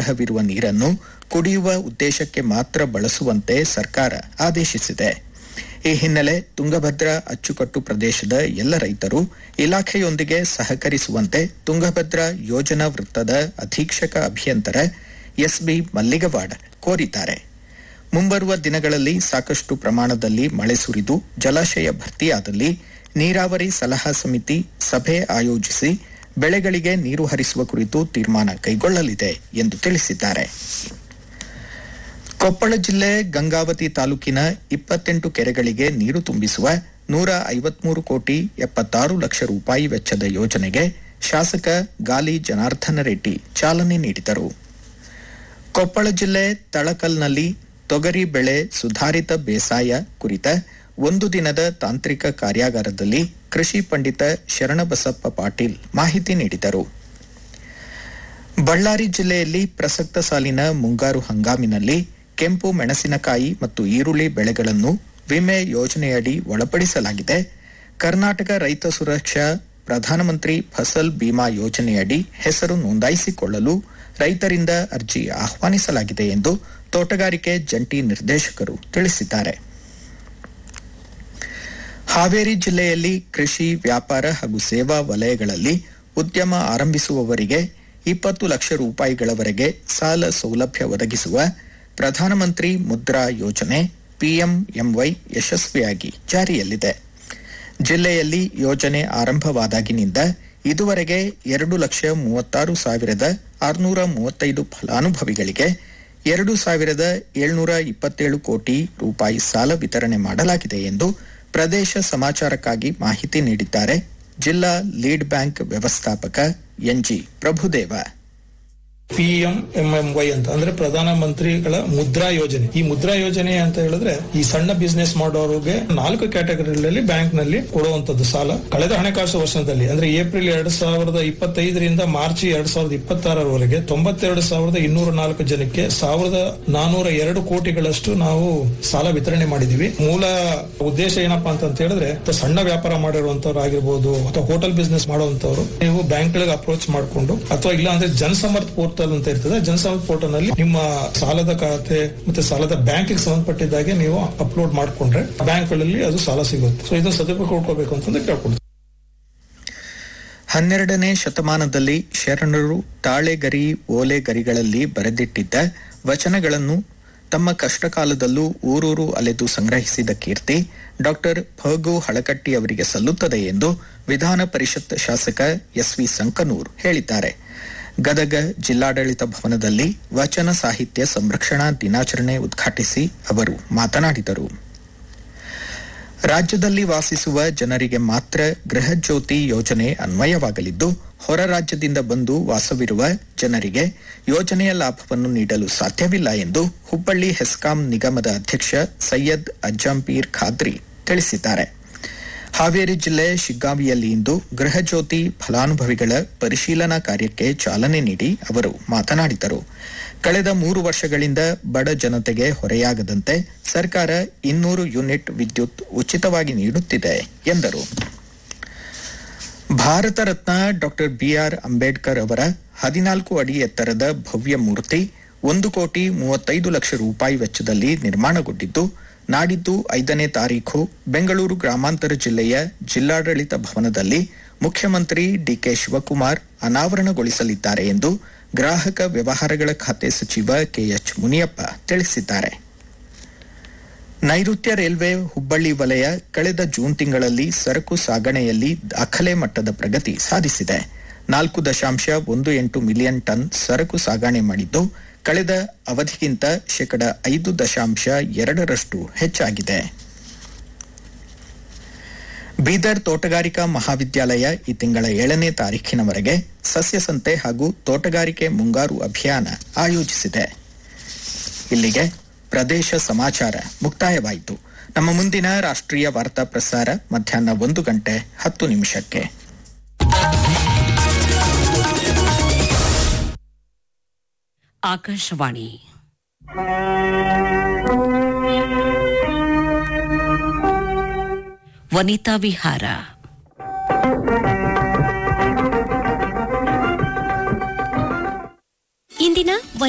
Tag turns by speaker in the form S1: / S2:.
S1: ಸಂಗ್ರಹವಿರುವ ನೀರನ್ನು ಕುಡಿಯುವ ಉದ್ದೇಶಕ್ಕೆ ಮಾತ್ರ ಬಳಸುವಂತೆ ಸರ್ಕಾರ ಆದೇಶಿಸಿದೆ ಈ ಹಿನ್ನೆಲೆ ತುಂಗಭದ್ರಾ ಅಚ್ಚುಕಟ್ಟು ಪ್ರದೇಶದ ಎಲ್ಲ ರೈತರು ಇಲಾಖೆಯೊಂದಿಗೆ ಸಹಕರಿಸುವಂತೆ ತುಂಗಭದ್ರಾ ಯೋಜನಾ ವೃತ್ತದ ಅಧೀಕ್ಷಕ ಅಭಿಯಂತರ ಎಸ್ಬಿ ಮಲ್ಲಿಗವಾಡ ಕೋರಿದ್ದಾರೆ ಮುಂಬರುವ ದಿನಗಳಲ್ಲಿ ಸಾಕಷ್ಟು ಪ್ರಮಾಣದಲ್ಲಿ ಮಳೆ ಸುರಿದು ಜಲಾಶಯ ಭರ್ತಿಯಾದಲ್ಲಿ ನೀರಾವರಿ ಸಲಹಾ ಸಮಿತಿ ಸಭೆ ಆಯೋಜಿಸಿ ಬೆಳೆಗಳಿಗೆ ನೀರು ಹರಿಸುವ ಕುರಿತು ತೀರ್ಮಾನ ಕೈಗೊಳ್ಳಲಿದೆ ಎಂದು ತಿಳಿಸಿದ್ದಾರೆ ಕೊಪ್ಪಳ ಜಿಲ್ಲೆ ಗಂಗಾವತಿ ತಾಲೂಕಿನ ಇಪ್ಪತ್ತೆಂಟು ಕೆರೆಗಳಿಗೆ ನೀರು ತುಂಬಿಸುವ ನೂರ ಐವತ್ಮೂರು ಕೋಟಿ ಎಪ್ಪತ್ತಾರು ಲಕ್ಷ ರೂಪಾಯಿ ವೆಚ್ಚದ ಯೋಜನೆಗೆ ಶಾಸಕ ಗಾಲಿ ಜನಾರ್ದನ ರೆಡ್ಡಿ ಚಾಲನೆ ನೀಡಿದರು ಕೊಪ್ಪಳ ಜಿಲ್ಲೆ ತಳಕಲ್ನಲ್ಲಿ ತೊಗರಿ ಬೆಳೆ ಸುಧಾರಿತ ಬೇಸಾಯ ಕುರಿತ ಒಂದು ದಿನದ ತಾಂತ್ರಿಕ ಕಾರ್ಯಾಗಾರದಲ್ಲಿ ಕೃಷಿ ಪಂಡಿತ ಶರಣಬಸಪ್ಪ ಪಾಟೀಲ್ ಮಾಹಿತಿ ನೀಡಿದರು ಬಳ್ಳಾರಿ ಜಿಲ್ಲೆಯಲ್ಲಿ ಪ್ರಸಕ್ತ ಸಾಲಿನ ಮುಂಗಾರು ಹಂಗಾಮಿನಲ್ಲಿ ಕೆಂಪು ಮೆಣಸಿನಕಾಯಿ ಮತ್ತು ಈರುಳ್ಳಿ ಬೆಳೆಗಳನ್ನು ವಿಮೆ ಯೋಜನೆಯಡಿ ಒಳಪಡಿಸಲಾಗಿದೆ ಕರ್ನಾಟಕ ರೈತ ಸುರಕ್ಷಾ ಪ್ರಧಾನಮಂತ್ರಿ ಫಸಲ್ ಬಿಮಾ ಯೋಜನೆಯಡಿ ಹೆಸರು ನೋಂದಾಯಿಸಿಕೊಳ್ಳಲು ರೈತರಿಂದ ಅರ್ಜಿ ಆಹ್ವಾನಿಸಲಾಗಿದೆ ಎಂದು ತೋಟಗಾರಿಕೆ ಜಂಟಿ ನಿರ್ದೇಶಕರು ತಿಳಿಸಿದ್ದಾರೆ ಹಾವೇರಿ ಜಿಲ್ಲೆಯಲ್ಲಿ ಕೃಷಿ ವ್ಯಾಪಾರ ಹಾಗೂ ಸೇವಾ ವಲಯಗಳಲ್ಲಿ ಉದ್ಯಮ ಆರಂಭಿಸುವವರಿಗೆ ಇಪ್ಪತ್ತು ಲಕ್ಷ ರೂಪಾಯಿಗಳವರೆಗೆ ಸಾಲ ಸೌಲಭ್ಯ ಒದಗಿಸುವ ಪ್ರಧಾನಮಂತ್ರಿ ಮುದ್ರಾ ಯೋಜನೆ ಪಿಎಂಎಂವೈ ಯಶಸ್ವಿಯಾಗಿ ಜಾರಿಯಲ್ಲಿದೆ ಜಿಲ್ಲೆಯಲ್ಲಿ ಯೋಜನೆ ಆರಂಭವಾದಾಗಿನಿಂದ ಇದುವರೆಗೆ ಎರಡು ಲಕ್ಷ ಮೂವತ್ತಾರು ಸಾವಿರದ ಆರುನೂರ ಮೂವತ್ತೈದು ಫಲಾನುಭವಿಗಳಿಗೆ ಎರಡು ಸಾವಿರದ ಏಳ್ನೂರ ಇಪ್ಪತ್ತೇಳು ಕೋಟಿ ರೂಪಾಯಿ ಸಾಲ ವಿತರಣೆ ಮಾಡಲಾಗಿದೆ ಎಂದು ಪ್ರದೇಶ ಸಮಾಚಾರಕ್ಕಾಗಿ ಮಾಹಿತಿ ನೀಡಿದ್ದಾರೆ ಜಿಲ್ಲಾ ಲೀಡ್ ಬ್ಯಾಂಕ್ ವ್ಯವಸ್ಥಾಪಕ ಎನ್ಜಿ ಪ್ರಭುದೇವ
S2: ಪಿಎಂ ಎಂಎಂವೈ ಅಂತ ಅಂದ್ರೆ ಪ್ರಧಾನ ಮಂತ್ರಿಗಳ ಮುದ್ರಾ ಯೋಜನೆ ಈ ಮುದ್ರಾ ಯೋಜನೆ ಅಂತ ಹೇಳಿದ್ರೆ ಈ ಸಣ್ಣ ಬಿಸ್ನೆಸ್ ಮಾಡೋರಿಗೆ ನಾಲ್ಕು ಕ್ಯಾಟಗರಿಗಳಲ್ಲಿ ಬ್ಯಾಂಕ್ ನಲ್ಲಿ ಕೊಡುವಂತದ್ದು ಸಾಲ ಕಳೆದ ಹಣಕಾಸು ವರ್ಷದಲ್ಲಿ ಅಂದ್ರೆ ಏಪ್ರಿಲ್ ಎರಡ್ ಸಾವಿರದ ಇಪ್ಪತ್ತೈದರಿಂದ ಮಾರ್ಚ್ ಎರಡ್ ಸಾವಿರದ ಇಪ್ಪತ್ತಾರರವರೆಗೆ ತೊಂಬತ್ತೆರಡು ಸಾವಿರದ ಇನ್ನೂರ ನಾಲ್ಕು ಜನಕ್ಕೆ ಸಾವಿರದ ನಾನೂರ ಎರಡು ಕೋಟಿಗಳಷ್ಟು ನಾವು ಸಾಲ ವಿತರಣೆ ಮಾಡಿದೀವಿ ಮೂಲ ಉದ್ದೇಶ ಏನಪ್ಪಾ ಅಂತ ಹೇಳಿದ್ರೆ ಅಥವಾ ಸಣ್ಣ ವ್ಯಾಪಾರ ಮಾಡಿರುವಂತವ್ರು ಆಗಿರ್ಬೋದು ಅಥವಾ ಹೋಟೆಲ್ ಬಿಸ್ನೆಸ್ ಮಾಡುವಂತವ್ರು ನೀವು ಬ್ಯಾಂಕ್ ಗಳಿಗೆ ಅಪ್ರೋಚ್ ಮಾಡಿಕೊಂಡು ಅಥವಾ ಇಲ್ಲ ಅಂದ್ರೆ ಜನಸಮರ್ಥ ಪೋರ್ಟಲ್ ಅಂತ ಇರ್ತದೆ ಜನಸಮರ್ಥ ಪೋರ್ಟಲ್ ನಲ್ಲಿ ನಿಮ್ಮ ಸಾಲದ ಖಾತೆ ಮತ್ತೆ ಸಾಲದ ಬ್ಯಾಂಕ್ ಸಂಬಂಧಪಟ್ಟಿದ್ದಾಗೆ ನೀವು ಅಪ್ಲೋಡ್ ಮಾಡ್ಕೊಂಡ್ರೆ ಬ್ಯಾಂಕ್ ಗಳಲ್ಲಿ ಅದು ಸಾಲ ಸಿಗುತ್ತೆ ಸೊ ಇದನ್ನ ಸದುಪಯೋಗ ಕೊಡ್ಕೋಬೇಕು ಅಂತಂದ್ರೆ ಕೇಳ್ಕೊಳ್ತೀವಿ
S1: ಹನ್ನೆರಡನೇ ಶತಮಾನದಲ್ಲಿ ಶರಣರು ತಾಳೆಗರಿ ಓಲೆಗರಿಗಳಲ್ಲಿ ಬರೆದಿಟ್ಟಿದ್ದ ವಚನಗಳನ್ನು ತಮ್ಮ ಕಷ್ಟಕಾಲದಲ್ಲೂ ಊರೂರು ಅಲೆದು ಸಂಗ್ರಹಿಸಿದ ಕೀರ್ತಿ ಡಾಕ್ಟರ್ ಫಗು ಹಳಕಟ್ಟಿ ಅವರಿಗೆ ಸಲ್ಲುತ್ತದೆ ಎಂದು ವಿಧಾನ ಪರಿಷತ್ ಶಾಸಕ ಎಸ್ವಿ ಸಂಕನೂರ್ ಹೇಳಿದ್ದಾರೆ ಗದಗ ಜಿಲ್ಲಾಡಳಿತ ಭವನದಲ್ಲಿ ವಚನ ಸಾಹಿತ್ಯ ಸಂರಕ್ಷಣಾ ದಿನಾಚರಣೆ ಉದ್ಘಾಟಿಸಿ ಅವರು ಮಾತನಾಡಿದರು ರಾಜ್ಯದಲ್ಲಿ ವಾಸಿಸುವ ಜನರಿಗೆ ಮಾತ್ರ ಗೃಹ ಜ್ಯೋತಿ ಯೋಜನೆ ಅನ್ವಯವಾಗಲಿದ್ದು ಹೊರ ರಾಜ್ಯದಿಂದ ಬಂದು ವಾಸವಿರುವ ಜನರಿಗೆ ಯೋಜನೆಯ ಲಾಭವನ್ನು ನೀಡಲು ಸಾಧ್ಯವಿಲ್ಲ ಎಂದು ಹುಬ್ಬಳ್ಳಿ ಹೆಸ್ಕಾಂ ನಿಗಮದ ಅಧ್ಯಕ್ಷ ಸೈಯದ್ ಅಜ್ಜಂಪೀರ್ ಖಾದ್ರಿ ತಿಳಿಸಿದ್ದಾರೆ ಹಾವೇರಿ ಜಿಲ್ಲೆ ಶಿಗ್ಗಾವಿಯಲ್ಲಿ ಇಂದು ಗೃಹ ಜ್ಯೋತಿ ಫಲಾನುಭವಿಗಳ ಪರಿಶೀಲನಾ ಕಾರ್ಯಕ್ಕೆ ಚಾಲನೆ ನೀಡಿ ಅವರು ಮಾತನಾಡಿದರು ಕಳೆದ ಮೂರು ವರ್ಷಗಳಿಂದ ಬಡ ಜನತೆಗೆ ಹೊರೆಯಾಗದಂತೆ ಸರ್ಕಾರ ಇನ್ನೂರು ಯೂನಿಟ್ ವಿದ್ಯುತ್ ಉಚಿತವಾಗಿ ನೀಡುತ್ತಿದೆ ಎಂದರು ಭಾರತ ರತ್ನ ಡಾಕ್ಟರ್ ಬಿಆರ್ ಅಂಬೇಡ್ಕರ್ ಅವರ ಹದಿನಾಲ್ಕು ಅಡಿ ಎತ್ತರದ ಭವ್ಯ ಮೂರ್ತಿ ಒಂದು ಕೋಟಿ ಮೂವತ್ತೈದು ಲಕ್ಷ ರೂಪಾಯಿ ವೆಚ್ಚದಲ್ಲಿ ನಿರ್ಮಾಣಗೊಂಡಿದ್ದು ನಾಡಿದ್ದು ಐದನೇ ತಾರೀಖು ಬೆಂಗಳೂರು ಗ್ರಾಮಾಂತರ ಜಿಲ್ಲೆಯ ಜಿಲ್ಲಾಡಳಿತ ಭವನದಲ್ಲಿ ಮುಖ್ಯಮಂತ್ರಿ ಡಿಕೆ ಶಿವಕುಮಾರ್ ಅನಾವರಣಗೊಳಿಸಲಿದ್ದಾರೆ ಎಂದು ಗ್ರಾಹಕ ವ್ಯವಹಾರಗಳ ಖಾತೆ ಸಚಿವ ಕೆಎಚ್ ಮುನಿಯಪ್ಪ ತಿಳಿಸಿದ್ದಾರೆ ನೈಋತ್ಯ ರೈಲ್ವೆ ಹುಬ್ಬಳ್ಳಿ ವಲಯ ಕಳೆದ ಜೂನ್ ತಿಂಗಳಲ್ಲಿ ಸರಕು ಸಾಗಣೆಯಲ್ಲಿ ದಾಖಲೆ ಮಟ್ಟದ ಪ್ರಗತಿ ಸಾಧಿಸಿದೆ ನಾಲ್ಕು ದಶಾಂಶ ಒಂದು ಎಂಟು ಮಿಲಿಯನ್ ಟನ್ ಸರಕು ಸಾಗಣೆ ಮಾಡಿದ್ದು ಕಳೆದ ಅವಧಿಗಿಂತ ಶೇಕಡ ಐದು ದಶಾಂಶ ಎರಡರಷ್ಟು ಹೆಚ್ಚಾಗಿದೆ ಬೀದರ್ ತೋಟಗಾರಿಕಾ ಮಹಾವಿದ್ಯಾಲಯ ಈ ತಿಂಗಳ ಏಳನೇ ತಾರೀಖಿನವರೆಗೆ ಸಸ್ಯ ಸಂತೆ ಹಾಗೂ ತೋಟಗಾರಿಕೆ ಮುಂಗಾರು ಅಭಿಯಾನ ಆಯೋಜಿಸಿದೆ ಇಲ್ಲಿಗೆ ಪ್ರದೇಶ ಸಮಾಚಾರ ಮುಕ್ತಾಯವಾಯಿತು ನಮ್ಮ ಮುಂದಿನ ರಾಷ್ಟ್ರೀಯ ವಾರ್ತಾ ಪ್ರಸಾರ ಮಧ್ಯಾಹ್ನ ಒಂದು ಗಂಟೆ ಹತ್ತು ನಿಮಿಷಕ್ಕೆ
S3: ಆಕಾಶವಾಣಿ ವನಿತಾ ವಿಹಾರ